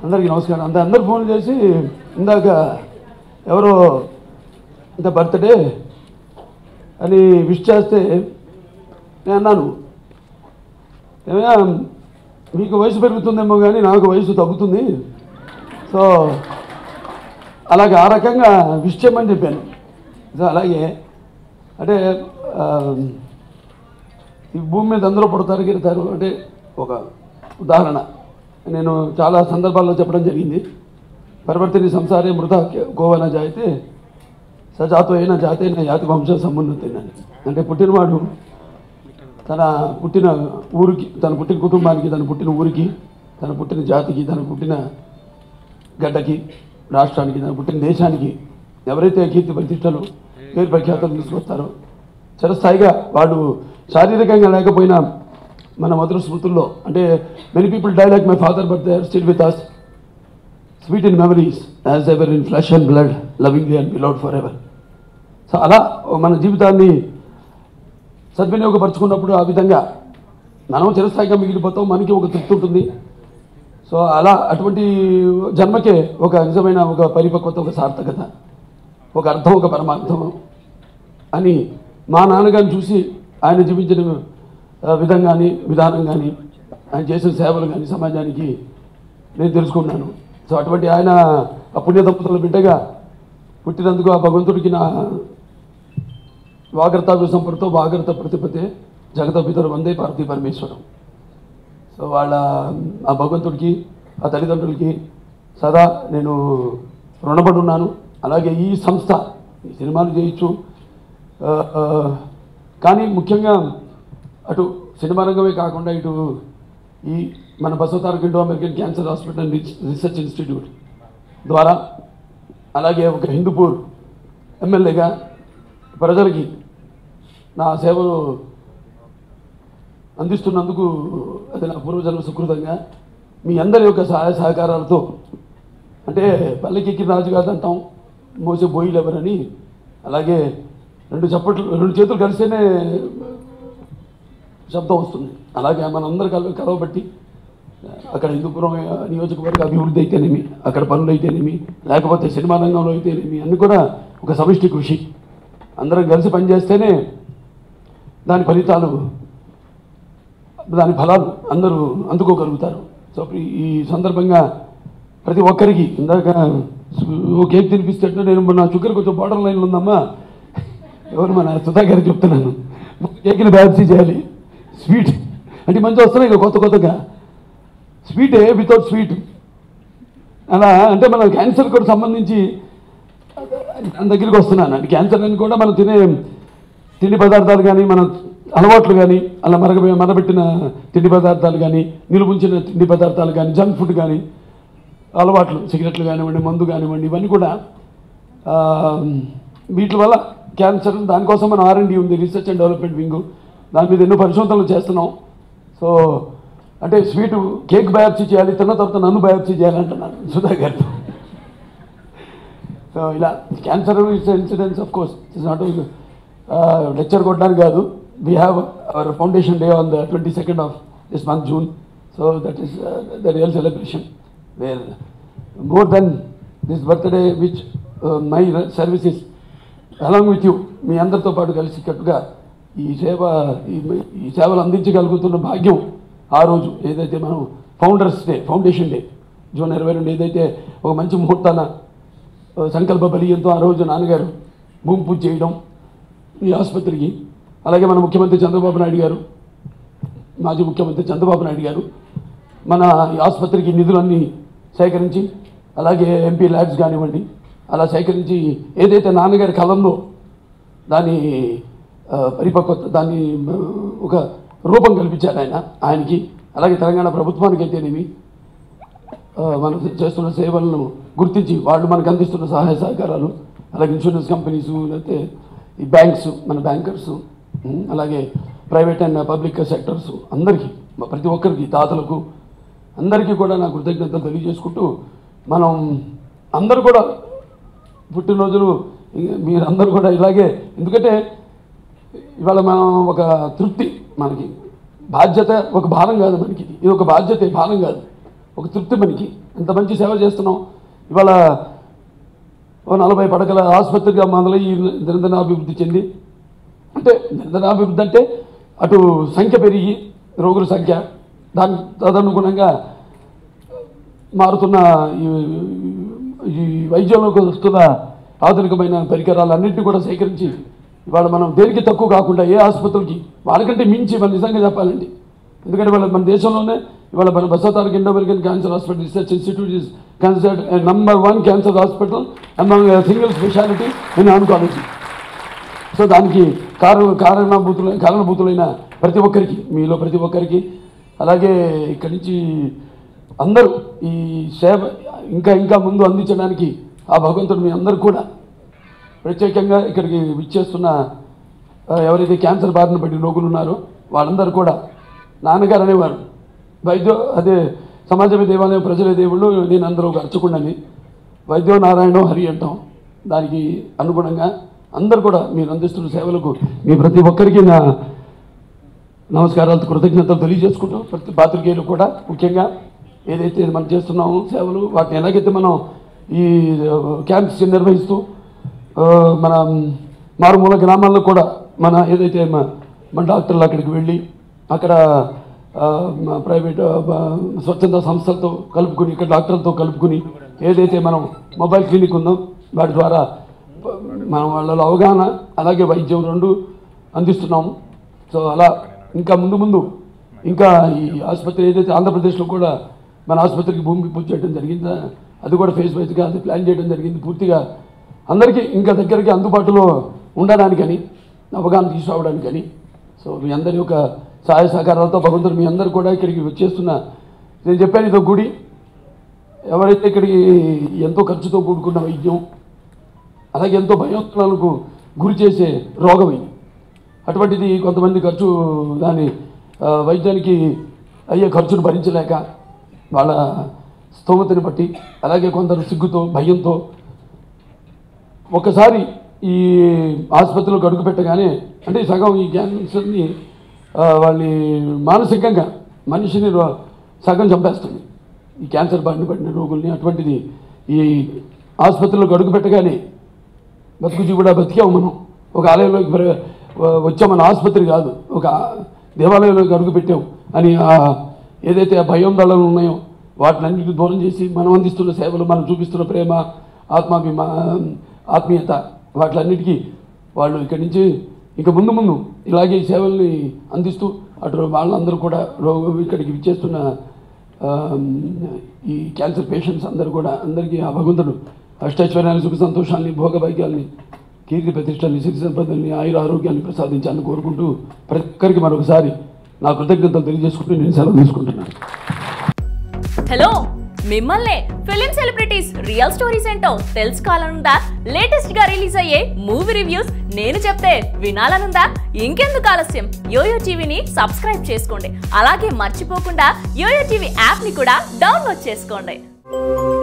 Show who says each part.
Speaker 1: అందరికీ నమస్కారం అంత అందరు ఫోన్ చేసి ఇందాక ఎవరో ఇంత బర్త్డే అని విష్ చేస్తే నేను అన్నాను ఏమైనా మీకు వయసు పెరుగుతుందేమో కానీ నాకు వయసు తగ్గుతుంది సో అలాగే ఆ రకంగా విష్ చేయమని చెప్పాను సో అలాగే అంటే ఆ, ఈ భూమి మీద అందరూ పుడతారు గిడతారు అంటే ఒక ఉదాహరణ నేను చాలా సందర్భాల్లో చెప్పడం జరిగింది పరివర్తిని సంసారే మృత గోవన జాయితే సజాతో అయిన జాతైన జాతి వంశ సమున్నతైనని అంటే పుట్టినవాడు తన పుట్టిన ఊరికి తన పుట్టిన కుటుంబానికి తన పుట్టిన ఊరికి తన పుట్టిన జాతికి తన పుట్టిన గడ్డకి రాష్ట్రానికి తన పుట్టిన దేశానికి ఎవరైతే కీర్తి ప్రతిష్టలు పేరు ప్రఖ్యాతలు తీసుకొస్తారో చిరస్థాయిగా వాడు శారీరకంగా లేకపోయినా మన మధుర స్మృతుల్లో అంటే many people die like my father but they are still with us sweet in memories as ever in flesh and blood loving the and beloved forever so అలా మన జీవితాన్ని సద్వినియోగపరుచుకున్నప్పుడు ఆ విధంగా మనం చిరస్థాయిగా మిగిలిపోతాం మనకి ఒక తృప్తి ఉంటుంది సో అలా అటువంటి జన్మకే ఒక నిజమైన ఒక పరిపక్వత ఒక సార్థకత ఒక అర్థం ఒక పరమార్థం అని మా నాన్నగారిని చూసి ఆయన జీవించిన ఆ, విధం కానీ విధానం కానీ ఆయన చేసిన సేవలు కానీ సమాజానికి నేను తెలుసుకున్నాను సో అటువంటి ఆయన ఆ పుణ్య దంపతుల బిడ్డగా పుట్టినందుకు ఆ భగవంతుడికి నా వాగ్రత సంపర్తో వాగ్రత ప్రతిపతే జగత పితరు వందే పార్వతీ పరమేశ్వరం సో వాళ్ళ ఆ భగవంతుడికి ఆ తల్లిదండ్రులకి సదా నేను రుణపడి ఉన్నాను అలాగే ఈ సంస్థ ఈ సినిమాలు చేయొచ్చు ఆ, ఆ, కానీ ముఖ్యంగా అటు సినిమా రంగమే కాకుండా ఇటు ఈ మన Basavataraka Indo American cancer hospital and research institute ద్వారా అలాగే ఒక హిందూపూర్ ఎమ్మెల్యేగా ప్రజలకి నా సేవలు అందిస్తున్నందుకు అది నా పూర్వజన్మ సుకృతంగా మీ అందరి యొక్క సహాయ సహకారాలతో అంటే పల్లెకెక్కి రాజు కాదంటాం మోసే బోయిలు ఎవరని అలాగే రెండు చప్పట్లు రెండు చేతులు కలిస్తేనే శబ్దం వస్తుంది అలాగే మనందరూ కల కలవబట్టి అక్కడ హిందూపురం నియోజకవర్గ అభివృద్ధి అయితేనేమి అక్కడ పనులు అయితేనేమి లేకపోతే సినిమా రంగంలో అయితేనేమి అన్నీ కూడా ఒక సమిష్టి కృషి అందరం కలిసి పనిచేస్తేనే దాని ఫలితాలు దాని ఫలాలు అందరూ అందుకోగలుగుతారు సో ఈ- ఈ సందర్భంగా ప్రతి ఒక్కరికి ఇందాక ఓ కేక్ తినిపిస్తే నేను నా షుగర్ కొంచెం బార్డర్ లైన్లో ఉందమ్మా ఎవరు మన సుధా గారికి చెప్తున్నాను కేక్ని బ్యాప్సీ చేయాలి స్వీట్ అంటే మంచి వస్తున్నాయి ఇక కొత్త కొత్తగా స్వీటే వితౌట్ స్వీట్ అలా అంటే మన క్యాన్సర్ కూడా సంబంధించి దాని దగ్గరికి వస్తున్నాను అంటే క్యాన్సర్ అని కూడా మనం తినే తిండి పదార్థాలు కానీ మన అలవాట్లు కానీ అలా మరగ మరబెట్టిన తిండి పదార్థాలు కానీ నిలుపుంచిన తిండి పదార్థాలు కానీ జంక్ ఫుడ్ కానీ అలవాట్లు సిగరెట్లు కానివ్వండి మందు కానివ్వండి ఇవన్నీ కూడా ఆ, వీటి వల్ల క్యాన్సర్ దానికోసం మన ఆర్ఎండి ఉంది రీసెర్చ్ అండ్ డెవలప్మెంట్ వింగ్ దాని మీద ఎన్నో పరిశోధనలు చేస్తున్నాం సో అంటే స్వీట్ కేక్ బయాప్సీ చేయాలి తిన్న తర్వాత నన్ను బయాప్సీ చేయాలంటున్నాను సుధా గారితో సో ఇలా cancer incidence of course it's not lecture కొట్టడానికి కాదు we have our foundation day on the twenty second of this month June so that is the real celebration where more than this birthday which my services along with you మీ అందరితో పాటు కలిసి కట్టుగా ఈ సేవ ఈ ఈ సేవలు అందించగలుగుతున్న భాగ్యం ఆ రోజు ఏదైతే మనం founders day foundation day June ఇరవై రెండు ఏదైతే ఒక మంచి ముహూర్తాన ఆ, సంకల్ప బలీయంతో ఆ రోజు నాన్నగారు భూమి పూజ చేయడం ఈ ఆసుపత్రికి అలాగే మన ముఖ్యమంత్రి చంద్రబాబు నాయుడు గారు మాజీ ముఖ్యమంత్రి చంద్రబాబు నాయుడు గారు మన ఈ ఆసుపత్రికి నిధులన్నీ సేకరించి అలాగే ఎంపీ ల్యాబ్స్ కానివ్వండి అలా సేకరించి ఏదైతే నాన్నగారి కలంలో దాని ఆ, పరిపక్వత దాన్ని ఆ, ఒక రూపం కల్పించారు ఆయన ఆయనకి అలాగే తెలంగాణ ప్రభుత్వానికి అయితేనేమి ఆ, మనం చేస్తున్న సేవలను గుర్తించి వాళ్ళు మనకు అందిస్తున్న సహాయ సహకారాలు అలాగే ఇన్సూరెన్స్ కంపెనీస్ లేకపోతే ఈ బ్యాంక్స్ మన బ్యాంకర్స్ ఉమ్, అలాగే ప్రైవేట్ అండ్ పబ్లిక్ సెక్టర్స్ అందరికీ మ- ప్రతి ఒక్కరికి దాతలకు అందరికీ కూడా నా కృతజ్ఞతలు తెలియజేసుకుంటూ మనం అందరూ కూడా పుట్టినరోజులు ఇ- మీరందరూ కూడా ఇలాగే ఎందుకంటే ఇవాళ మనం ఒక తృప్తి మనకి బాధ్యత ఒక భారం కాదు మనకి ఇది ఒక బాధ్యత భారం కాదు ఒక తృప్తి మనకి ఎంత మంచి సేవ చేస్తున్నాం ఇవాళ ఓ నలభై పడకల ఆసుపత్రిగా మొదలయ్యి నిరంతరాభివృద్ధి చెంది అంటే నిరంతరాభివృద్ధి అంటే అటు సంఖ్య పెరిగి రోగుల సంఖ్య దాని తదనుగుణంగా మారుతున్న ఈ- ఈ వైద్యంలోకి వస్తున్న ఆధునికమైన పరికరాలన్నింటినీ కూడా సేకరించి ఇవాళ మనం దేనికి తక్కువ కాకుండా ఏ ఆసుపత్రికి వాళ్ళకంటే మించి మన నిజంగా చెప్పాలండి ఎందుకంటే వాళ్ళ మన దేశంలోనే ఇవాళ మన Basavataraka Indo American cancer hospital research institute is considered number one cancer hospital among single specialty in oncology so దానికి కారణ కారణభూతుల కారణభూతులైన ప్రతి ఒక్కరికి మీలో ప్రతి ఒక్కరికి అలాగే ఇక్కడి నుంచి అందరూ ఈ సేవ ఇంకా ఇంకా ముందు అందించడానికి ఆ భగవంతుడు మీ అందరూ కూడా ప్రత్యేకంగా ఇక్కడికి విచ్చేస్తున్న ఆ, ఎవరైతే క్యాన్సర్ బారిన పడిన రోగులు ఉన్నారో వాళ్ళందరూ కూడా నాన్నగారు అనేవారు వైద్య అదే సమాజమే దేవాలయం ప్రజలే దేవుళ్ళు నేను అందరూ ఒక అర్చకుండని వైద్యో నారాయణో హరి అంటాం దానికి అనుగుణంగా అందరు కూడా మీరు అందిస్తున్న సేవలకు మీ ప్రతి ఒక్కరికి నా నమస్కారాలతో కృతజ్ఞతలు తెలియజేసుకుంటాం ప్రతి పాత్రికేయులు కూడా ముఖ్యంగా ఏదైతే మనం చేస్తున్నామో సేవలు వాటిని ఎలాగైతే మనం ఈ క్యాంప్స్ నిర్వహిస్తూ ఆ, మన మారుమూల గ్రామాల్లో కూడా మన ఏదైతే మ- మన డాక్టర్లు అక్కడికి వెళ్ళి అక్కడ ఆ, మా ప్రైవేట్ ఆ, బ- స్వచ్ఛంద సంస్థలతో కలుపుకుని ఇక్కడ డాక్టర్లతో కలుపుకుని ఏదైతే మనం మొబైల్ క్లినిక్ ఉందో వాటి ద్వారా ప- మన వాళ్ళలో అవగాహన అలాగే వైద్యం రెండు అందిస్తున్నాము సో అలా ఇంకా ముందు ముందు ఇంకా ఈ ఆసుపత్రి ఏదైతే ఆంధ్రప్రదేశ్లో కూడా మన ఆసుపత్రికి భూమికి పూజ చేయడం జరిగిందో అది కూడా ఫేస్ వైజ్గా అది ప్లాన్ చేయడం జరిగింది పూర్తిగా అందరికీ ఇంకా దగ్గరికి అందుబాటులో ఉండడానికని అవగాహన తీసుకురావడానికని సో మీ అందరి యొక్క సహాయ సహకారాలతో భగవంతుడు మీ అందరు కూడా ఇక్కడికి వచ్చేస్తున్న నేను చెప్పాను ఇది ఒక గుడి ఎవరైతే ఇక్కడికి ఎంతో ఖర్చుతో కూడుకున్న వైద్యం అలాగే ఎంతో భయోత్పలకు గురి చేసే రోగం ఇది అటువంటిది కొంతమంది ఖర్చు దాని ఆ, వైద్యానికి అయ్యే ఖర్చును భరించలేక వాళ్ళ స్తోమతని బట్టి అలాగే కొందరు సిగ్గుతో భయంతో ఒకసారి ఈ ఆసుపత్రిలో అడుగు పెట్టగానే అంటే సగం ఈ క్యాన్సర్ని ఆ, వాళ్ళని మానసికంగా మనిషిని రో- సగం చంపేస్తుంది ఈ క్యాన్సర్ బారిన పడిన రోగుల్ని అటువంటిది ఈ ఆసుపత్రిలోకి అడుగు పెట్టగానే బతుకుజీ కూడా బతికాము మనం ఒక ఆలయంలోకి ప్ర- వచ్చాం మన ఆసుపత్రి కాదు ఒక దేవాలయంలోకి అడుగు పెట్టాం అని ఆ ఏదైతే ఆ భయం దళాలు ఉన్నాయో వాటినన్నిటి దూరం చేసి మనం అందిస్తున్న సేవలు మనం చూపిస్తున్న ప్రేమ ఆత్మాభిమా ఆత్మీయత వాటిలన్నిటికీ వాళ్ళు ఇక్కడి నుంచి ఇంకా ముందు ముందు ఇలాగే ఈ సేవల్ని అందిస్తూ అటు వాళ్ళందరూ కూడా రోగ ఇక్కడికి విచ్చేస్తున్న ఆ, ఈ క్యాన్సర్ పేషెంట్స్ అందరూ కూడా అందరికీ ఆ భగవంతుడు అష్టైశ్వర్యాన్ని సుఖ సంతోషాన్ని భోగభాగ్యాల్ని కీర్తి ప్రతిష్టల్ని సిరి సంపదల్ని ఆయుర ఆరోగ్యాన్ని ప్రసాదించాలని కోరుకుంటూ ప్రతి ఒక్కరికి మరొకసారి నా కృతజ్ఞతలు తెలియజేసుకుంటూ నేను సెలవు తీసుకుంటున్నాను
Speaker 2: హలో మిమ్మల్నే ఫిలిం సెలబ్రిటీస్ రియల్ స్టోరీస్ ఏంటో తెలుసుకోవాలనుందా లేటెస్ట్ గా రిలీజ్ అయ్యే మూవీ రివ్యూస్ నేను చెప్తే వినాలనుందా ఇంకెందుకు ఆలస్యం యోయో టీవీని సబ్స్క్రైబ్ చేసుకోండి అలాగే మర్చిపోకుండా యోయో టీవీ యాప్ ని కూడా డౌన్లోడ్ చేసుకోండి